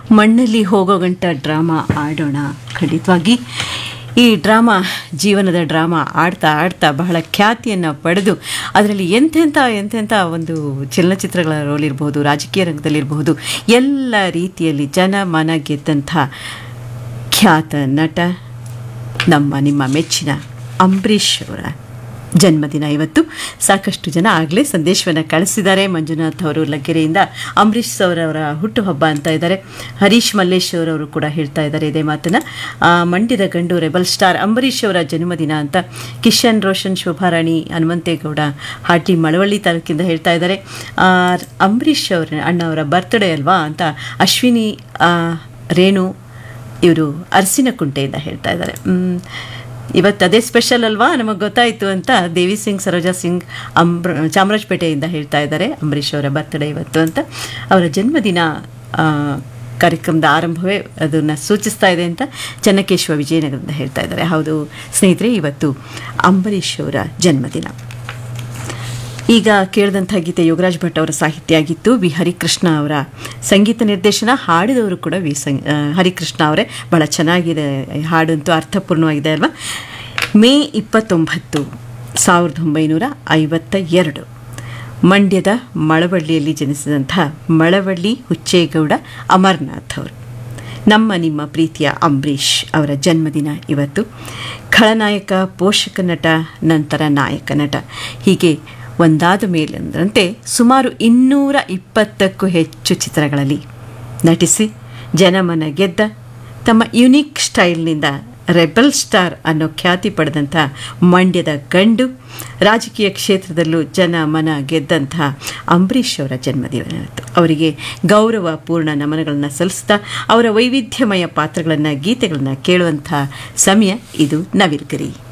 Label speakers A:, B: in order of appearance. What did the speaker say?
A: ಮಣ್ಣಲ್ಲಿ ಹೋಗೋ ಗಂಟ ಡ್ರಾಮಾ ಆಡೋಣ ಖಂಡಿತವಾಗಿ ಈ ಡ್ರಾಮಾ ಜೀವನದ ಡ್ರಾಮಾ ಆಡ್ತಾ ಆಡ್ತಾ ಬಹಳ ಖ್ಯಾತಿಯನ್ನು ಪಡೆದು ಅದರಲ್ಲಿ ಎಂತೆಂಥ ಎಂತೆಂಥ ಒಂದು ಚಲನಚಿತ್ರಗಳ ರೋಲ್ ಇರಬಹುದು ರಾಜಕೀಯ ರಂಗದಲ್ಲಿರಬಹುದು ಎಲ್ಲ ರೀತಿಯಲ್ಲಿ ಜನ ಮನ ಗೆದ್ದಂಥ ಖ್ಯಾತ ನಟ ನಮ್ಮ ನಿಮ್ಮ ಮೆಚ್ಚಿನ ಅಂಬರೀಷ್ ಅವರ ಜನ್ಮದಿನ ಇವತ್ತು ಸಾಕಷ್ಟು ಜನ ಆಗಲೇ ಸಂದೇಶವನ್ನು ಕಳಿಸಿದ್ದಾರೆ ಮಂಜುನಾಥ್ ಅವರು ಲಗ್ಗೆರೆಯಿಂದ ಅಂಬರೀಷ್ ಅವರವರ ಹುಟ್ಟುಹಬ್ಬ ಅಂತ ಇದ್ದಾರೆ ಹರೀಶ್ ಮಲ್ಲೇಶ್ ಅವರವರು ಕೂಡ ಹೇಳ್ತಾ ಇದ್ದಾರೆ ಇದೇ ಮಾತನ್ನು ಆ, ಮಂಡ್ಯದ ಗಂಡು ರೆಬಲ್ ಸ್ಟಾರ್ ಅಂಬರೀಷ್ ಅವರ ಜನ್ಮದಿನ ಅಂತ ಕಿಶನ್ ರೋಷನ್ ಶೋಭಾರಾಣಿ ಹನುಮಂತೇಗೌಡ ಹಾಟಿ ಮಳವಳ್ಳಿ ತಾಲೂಕಿಂದ ಹೇಳ್ತಾ ಇದ್ದಾರೆ ಆ, ಅಂಬರೀಷ್ ಅವರ ಅಣ್ಣವರ ಬರ್ತ್ಡೇ ಅಲ್ವಾ ಅಂತ ಅಶ್ವಿನಿ ಆ, ರೇಣು ಇವರು ಅರಸಿನಕುಂಟೆಯಿಂದ ಹೇಳ್ತಾ ಇದ್ದಾರೆ ಮ್, ಇವತ್ತು ಅದೇ ಸ್ಪೆಷಲ್ ಅಲ್ವಾ ನಮಗೆ ಗೊತ್ತಾಯಿತು ಅಂತ ದೇವಿ ಸಿಂಗ್ ಸರೋಜಾ ಸಿಂಗ್ ಅಂಬ್ರ ಚಾಮರಾಜಪೇಟೆಯಿಂದ ಹೇಳ್ತಾ ಇದ್ದಾರೆ ಅಂಬರೀಷ್ ಅವರ ಬರ್ತ್ಡೇ ಇವತ್ತು ಅಂತ ಅವರ ಜನ್ಮದಿನ ಆ, ಕಾರ್ಯಕ್ರಮದ ಆರಂಭವೇ ಅದನ್ನು ಸೂಚಿಸ್ತಾ ಇದೆ ಅಂತ ಚನ್ನಕೇಶ್ವ ವಿಜಯನಗರದಿಂದ ಹೇಳ್ತಾ ಇದ್ದಾರೆ ಹೌದು ಸ್ನೇಹಿತರೆ ಇವತ್ತು ಅಂಬರೀಷ್ ಅವರ ಜನ್ಮದಿನ ಈಗ ಕೇಳಿದಂಥ ಗೀತೆ ಯೋಗರಾಜ್ ಭಟ್ ಅವರ ಸಾಹಿತ್ಯ ಆಗಿತ್ತು ವಿ ಹರಿಕೃಷ್ಣ ಅವರ ಸಂಗೀತ ನಿರ್ದೇಶನ ಹಾಡಿದವರು ಕೂಡ ವಿ ಸಂ ಆ, ಹರಿಕೃಷ್ಣ ಅವರೇ ಭಾಳ ಚೆನ್ನಾಗಿದೆ ಈ ಹಾಡಂತೂ ಅರ್ಥಪೂರ್ಣವಾಗಿದೆ ಅಲ್ವಾ ಮೇ ಇಪ್ಪತ್ತೊಂಬತ್ತು ಸಾವಿರದ ಒಂಬೈನೂರ ಐವತ್ತ ಎರಡು ಮಂಡ್ಯದ ಮಳವಳ್ಳಿಯಲ್ಲಿ ಜನಿಸಿದಂಥ ಮಳವಳ್ಳಿ ಹುಚ್ಚೇಗೌಡ ಅಮರ್ನಾಥ್ ಅವರು ನಮ್ಮ ನಿಮ್ಮ ಪ್ರೀತಿಯ ಅಂಬರೀಷ್ ಅವರ ಜನ್ಮದಿನ ಇವತ್ತು ಖಳನಾಯಕ ಪೋಷಕ ನಟ ನಂತರ ನಾಯಕ ನಟ ಹೀಗೆ ಒಂದಾದ ಮೇಲೆಂದ್ರಂತೆ ಸುಮಾರು ಇನ್ನೂರ ಇಪ್ಪತ್ತಕ್ಕೂ ಹೆಚ್ಚು ಚಿತ್ರಗಳಲ್ಲಿ ನಟಿಸಿ ಜನಮನ ಗೆದ್ದ ತಮ್ಮ ಯುನಿಕ್ ಸ್ಟೈಲ್ನಿಂದ ರೆಬಲ್ ಸ್ಟಾರ್ ಅನ್ನೋ ಖ್ಯಾತಿ ಪಡೆದಂಥ ಮಂಡ್ಯದ ಗಂಡು ರಾಜಕೀಯ ಕ್ಷೇತ್ರದಲ್ಲೂ ಜನ ಮನ ಗೆದ್ದಂಥ ಅಂಬರೀಷ್ ಅವರ ಜನ್ಮದಿನ ಇವತ್ತು ಅವರಿಗೆ ಗೌರವ ಪೂರ್ಣ ನಮನಗಳನ್ನು ಸಲ್ಲಿಸ್ತಾ ಅವರ ವೈವಿಧ್ಯಮಯ ಪಾತ್ರಗಳನ್ನು ಗೀತೆಗಳನ್ನು ಕೇಳುವಂಥ ಸಮಯ ಇದು ನವಿಲ್ಗರಿ